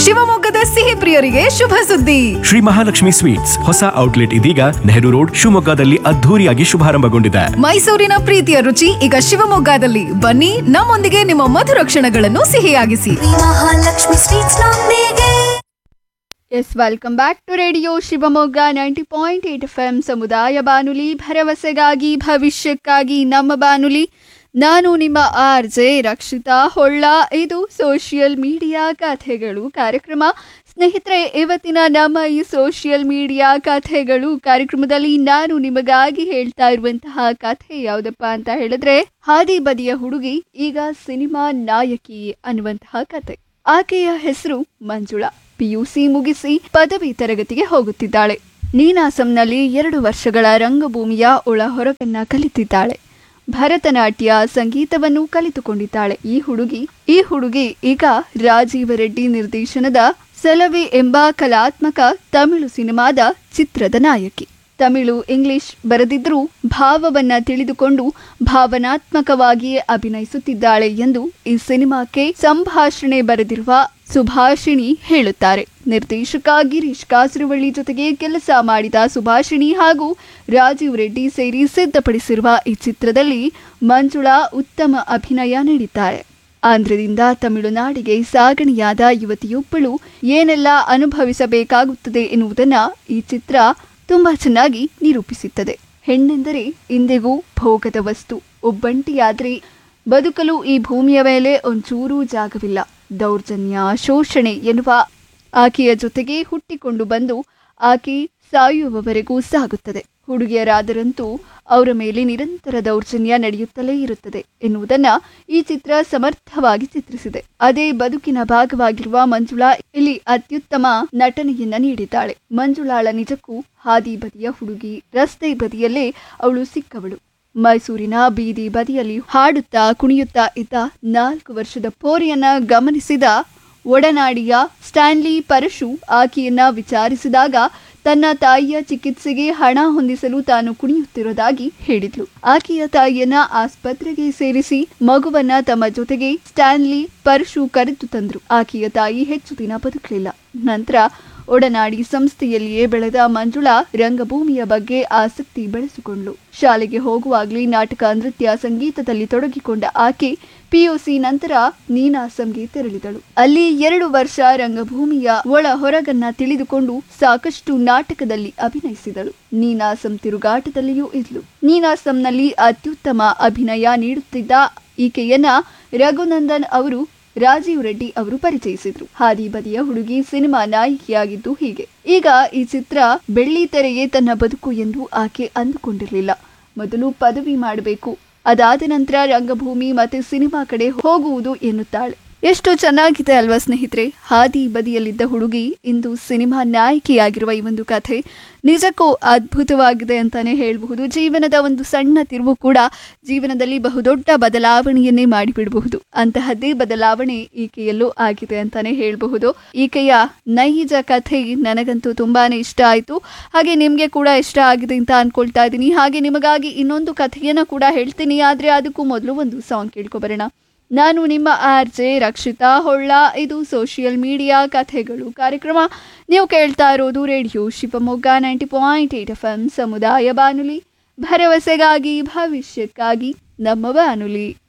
ಶಿವಮೊಗ್ಗದ ಸಿಹಿ ಪ್ರಿಯರಿಗೆ ಶುಭ ಸುದ್ದಿ ಶ್ರೀ ಮಹಾಲಕ್ಷ್ಮಿ ಸ್ವೀಟ್ಸ್ ಹೊಸ ಔಟ್ಲೆಟ್ ಇದೀಗ ನೆಹರು ರೋಡ್ ಶಿವಮೊಗ್ಗದಲ್ಲಿ ಅದ್ಧೂರಿಯಾಗಿ ಶುಭಾರಂಭಗೊಂಡಿದೆ ಮೈಸೂರಿನ ಪ್ರೀತಿಯ ರುಚಿ ಈಗ ಶಿವಮೊಗ್ಗದಲ್ಲಿ ಬನ್ನಿ ನಮ್ಮೊಂದಿಗೆ ನಿಮ್ಮ ಮಧುರ ಕ್ಷಣಗಳನ್ನು ಸಿಹಿಯಾಗಿಸಿ ಮಹಾಲಕ್ಷ್ಮಿ ಸ್ವೀಟ್ಸ್ ನೊಂದಿಗೆ yes welcome back to radio Shivamogga ninety point eight F M ಸಮುದಾಯ ಬಾನುಲಿ ಭರವಸೆಗಾಗಿ ಭವಿಷ್ಯಕ್ಕಾಗಿ ನಮ್ಮ ಬಾನುಲಿ ನಾನು ನಿಮ್ಮ ಆರ್ ಜೆ ರಕ್ಷಿತಾ ಹೊಳ್ಳ ಇದು ಸೋಷಿಯಲ್ ಮೀಡಿಯಾ ಕಥೆಗಳು ಕಾರ್ಯಕ್ರಮ ಸ್ನೇಹಿತರೆ ಇವತ್ತಿನ ನಮ್ಮ ಈ ಸೋಷಿಯಲ್ ಮೀಡಿಯಾ ಕಥೆಗಳು ಕಾರ್ಯಕ್ರಮದಲ್ಲಿ ನಾನು ನಿಮಗಾಗಿ ಹೇಳ್ತಾ ಇರುವಂತಹ ಕಥೆ ಯಾವುದಪ್ಪ ಅಂತ ಹೇಳಿದ್ರೆ ಹಾದಿ ಬದಿಯ ಹುಡುಗಿ ಈಗ ಸಿನಿಮಾ ನಾಯಕಿ ಅನ್ನುವಂತಹ ಕಥೆ ಆಕೆಯ ಹೆಸರು ಮಂಜುಳಾ ಪಿಯುಸಿ ಮುಗಿಸಿ ಪದವಿ ತರಗತಿಗೆ ಹೋಗುತ್ತಿದ್ದಾಳೆ ನೀನಾಸಂನಲ್ಲಿ ಎರಡು ವರ್ಷಗಳ ರಂಗಭೂಮಿಯ ಒಳ ಹೊರಗನ್ನ ಕಲಿತಿದ್ದಾಳೆ ಭರತನಾಟ್ಯ ಸಂಗೀತವನ್ನು ಕಲಿತುಕೊಂಡಿದ್ದಾಳೆ ಈ ಹುಡುಗಿ ಈ ಹುಡುಗಿ ಈಗ ರಾಜೀವ ರೆಡ್ಡಿ ನಿರ್ದೇಶನದ ಸೆಲವಿ ಎಂಬ ಕಲಾತ್ಮಕ ತಮಿಳು ಸಿನಿಮಾದ ಚಿತ್ರದ ನಾಯಕಿ ತಮಿಳು ಇಂಗ್ಲಿಷ್ ಬರೆದಿದ್ರೂ ಭಾವವನ್ನ ತಿಳಿದುಕೊಂಡು ಭಾವನಾತ್ಮಕವಾಗಿಯೇ ಅಭಿನಯಿಸುತ್ತಿದ್ದಾಳೆ ಎಂದು ಈ ಸಿನಿಮಾಕ್ಕೆ ಸಂಭಾಷಣೆ ಬರೆದಿರುವ ಸುಭಾಷಿಣಿ ಹೇಳುತ್ತಾರೆ ನಿರ್ದೇಶಕ ಗಿರೀಶ್ ಕಾಸರವಳ್ಳಿ ಜೊತೆಗೆ ಕೆಲಸ ಮಾಡಿದ ಸುಭಾಷಿಣಿ ಹಾಗೂ ರಾಜೀವ್ ರೆಡ್ಡಿ ಸೇರಿ ಸಿದ್ಧಪಡಿಸಿರುವ ಈ ಚಿತ್ರದಲ್ಲಿ ಮಂಜುಳಾ ಉತ್ತಮ ಅಭಿನಯ ನೀಡಿದ್ದಾರೆ ಆಂಧ್ರದಿಂದ ತಮಿಳುನಾಡಿಗೆ ಸಾಗಣೆಯಾದ ಯುವತಿಯೊಬ್ಬಳು ಏನೆಲ್ಲ ಅನುಭವಿಸಬೇಕಾಗುತ್ತದೆ ಎನ್ನುವುದನ್ನ ಈ ಚಿತ್ರ ತುಂಬಾ ಚೆನ್ನಾಗಿ ನಿರೂಪಿಸುತ್ತದೆ ಹೆಣ್ಣೆಂದರೆ ಇಂದಿಗೂ ಭೋಗದ ವಸ್ತು ಒಬ್ಬಂಟಿಯಾದ್ರೆ ಬದುಕಲು ಈ ಭೂಮಿಯ ಮೇಲೆ ಒಂಚೂರೂ ಜಾಗವಿಲ್ಲ ದೌರ್ಜನ್ಯ ಶೋಷಣೆ ಎನ್ನುವ ಆಕೆಯ ಜೊತೆಗೆ ಹುಟ್ಟಿಕೊಂಡು ಬಂದು ಆಕೆ ಸಾಯುವವರೆಗೂ ಸಾಗುತ್ತದೆ ಹುಡುಗಿಯರಾದರಂತೂ ಅವರ ಮೇಲೆ ನಿರಂತರ ದೌರ್ಜನ್ಯ ನಡೆಯುತ್ತಲೇ ಇರುತ್ತದೆ ಎನ್ನುವುದನ್ನ ಈ ಚಿತ್ರ ಸಮರ್ಥವಾಗಿ ಚಿತ್ರಿಸಿದೆ ಅದೇ ಬದುಕಿನ ಭಾಗವಾಗಿರುವ ಮಂಜುಳಾ ಇಲ್ಲಿ ಅತ್ಯುತ್ತಮ ನಟನೆಯನ್ನ ನೀಡಿದ್ದಾಳೆ ಮಂಜುಳಾಳ ನಿಜಕ್ಕೂ ಹಾದಿ ಬದಿಯ ಹುಡುಗಿ ರಸ್ತೆ ಬದಿಯಲ್ಲೇ ಅವಳು ಸಿಕ್ಕವಳು ಮೈಸೂರಿನ ಬೀದಿ ಬದಿಯಲ್ಲಿ ಹಾಡುತ್ತಾ ಕುಣಿಯುತ್ತಾ ಇದ್ದ ನಾಲ್ಕು ವರ್ಷದ ಪೋರಿಯನ್ನ ಗಮನಿಸಿದ ಒಡನಾಡಿಯ ಸ್ಟ್ಯಾನ್ಲಿ ಪರಶು ಆಕೆಯನ್ನ ವಿಚಾರಿಸಿದಾಗ ತನ್ನ ತಾಯಿಯ ಚಿಕಿತ್ಸೆಗೆ ಹಣ ಹೊಂದಿಸಲು ತಾನು ಕುಣಿಯುತ್ತಿರುವುದಾಗಿ ಹೇಳಿದ್ಲು ಆಕೆಯ ತಾಯಿಯನ್ನ ಆಸ್ಪತ್ರೆಗೆ ಸೇರಿಸಿ ಮಗುವನ್ನ ತಮ್ಮ ಜೊತೆಗೆ ಸ್ಟ್ಯಾನ್ಲಿ ಪರಶು ಕರೆದು ತಂದ್ರು ಆಕೆಯ ತಾಯಿ ಹೆಚ್ಚು ದಿನ ಬದುಕಲಿಲ್ಲ ನಂತರ ಒಡನಾಡಿ ಸಂಸ್ಥೆಯಲ್ಲಿಯೇ ಬೆಳೆದ ಮಂಜುಳಾ ರಂಗಭೂಮಿಯ ಬಗ್ಗೆ ಆಸಕ್ತಿ ಬೆಳೆಸಿಕೊಂಡ್ಳು ಶಾಲೆಗೆ ಹೋಗುವಾಗ್ಲೇ ನಾಟಕ ನೃತ್ಯ ಸಂಗೀತದಲ್ಲಿ ತೊಡಗಿಕೊಂಡ ಆಕೆ ಪಿಯುಸಿ ನಂತರ ನೀನಾಸಂಗೆ ತೆರಳಿದಳು ಅಲ್ಲಿ ಎರಡು ವರ್ಷ ರಂಗಭೂಮಿಯ ಒಳ ಹೊರಗನ್ನ ತಿಳಿದುಕೊಂಡು ಸಾಕಷ್ಟು ನಾಟಕದಲ್ಲಿ ಅಭಿನಯಿಸಿದಳು ನೀನಾಸಂ ತಿರುಗಾಟದಲ್ಲಿಯೂ ಇದ್ಲು ನೀನಾಸಂನಲ್ಲಿ ಅತ್ಯುತ್ತಮ ಅಭಿನಯ ನೀಡುತ್ತಿದ್ದ ಈಕೆಯನ್ನ ರಘುನಂದನ್ ಅವರು ರಾಜೀವ್ ರೆಡ್ಡಿ ಅವರು ಪರಿಚಯಿಸಿದ್ರು ಹಾದಿ ಬದಿಯ ಹುಡುಗಿ ಸಿನಿಮಾ ನಾಯಕಿಯಾಗಿದ್ದು ಹೀಗೆ ಈಗ ಈ ಚಿತ್ರ ಬೆಳ್ಳಿ ತೆರೆಯೇ ತನ್ನ ಬದುಕು ಎಂದು ಆಕೆ ಅಂದುಕೊಂಡಿರಲಿಲ್ಲ ಮೊದಲು ಪದವಿ ಮಾಡಬೇಕು ಅದಾದ ನಂತರ ರಂಗಭೂಮಿ ಮತ್ತೆ ಸಿನಿಮಾ ಕಡೆ ಹೋಗುವುದು ಎನ್ನುತ್ತಾಳೆ ಎಷ್ಟು ಚೆನ್ನಾಗಿದೆ ಅಲ್ವಾ ಸ್ನೇಹಿತರೆ ಹಾದಿ ಬದಿಯಲ್ಲಿದ್ದ ಹುಡುಗಿ ಇಂದು ಸಿನಿಮಾ ನಾಯಕಿಯಾಗಿರುವ ಈ ಒಂದು ಕಥೆ ನಿಜಕ್ಕೂ ಅದ್ಭುತವಾಗಿದೆ ಅಂತಾನೆ ಹೇಳಬಹುದು ಜೀವನದ ಒಂದು ಸಣ್ಣ ತಿರುವು ಕೂಡ ಜೀವನದಲ್ಲಿ ಬಹುದೊಡ್ಡ ಬದಲಾವಣೆಯನ್ನೇ ಮಾಡಿಬಿಡಬಹುದು ಅಂತಹದ್ದೇ ಬದಲಾವಣೆ ಈಕೆಯಲ್ಲೂ ಆಗಿದೆ ಅಂತಾನೆ ಹೇಳಬಹುದು ಈಕೆಯ ನೈಜ ಕಥೆ ನನಗಂತೂ ತುಂಬಾನೇ ಇಷ್ಟ ಆಯಿತು ಹಾಗೆ ನಿಮಗೆ ಕೂಡ ಇಷ್ಟ ಆಗಿದೆ ಅಂತ ಅನ್ಕೊಳ್ತಾ ಇದ್ದೀನಿ ಹಾಗೆ ನಿಮಗಾಗಿ ಇನ್ನೊಂದು ಕಥೆಯನ್ನ ಕೂಡ ಹೇಳ್ತೀನಿ ಆದ್ರೆ ಅದಕ್ಕೂ ಮೊದಲು ಒಂದು ಸಾಂಗ್ ಕೇಳ್ಕೊಬರೋಣ ನಾನು ನಿಮ್ಮ ಆರ್ ಜೆ ರಕ್ಷಿತಾ ಹೊಳ್ಳ ಇದು ಸೋಷಿಯಲ್ ಮೀಡಿಯಾ ಕಥೆಗಳು ಕಾರ್ಯಕ್ರಮ ನೀವು ಕೇಳ್ತಾ ಇರೋದು radio Shivamogga ninety point eight F M ಸಮುದಾಯ ಬಾನುಲಿ ಭರವಸೆಗಾಗಿ ಭವಿಷ್ಯಕ್ಕಾಗಿ ನಮ್ಮ ಬಾನುಲಿ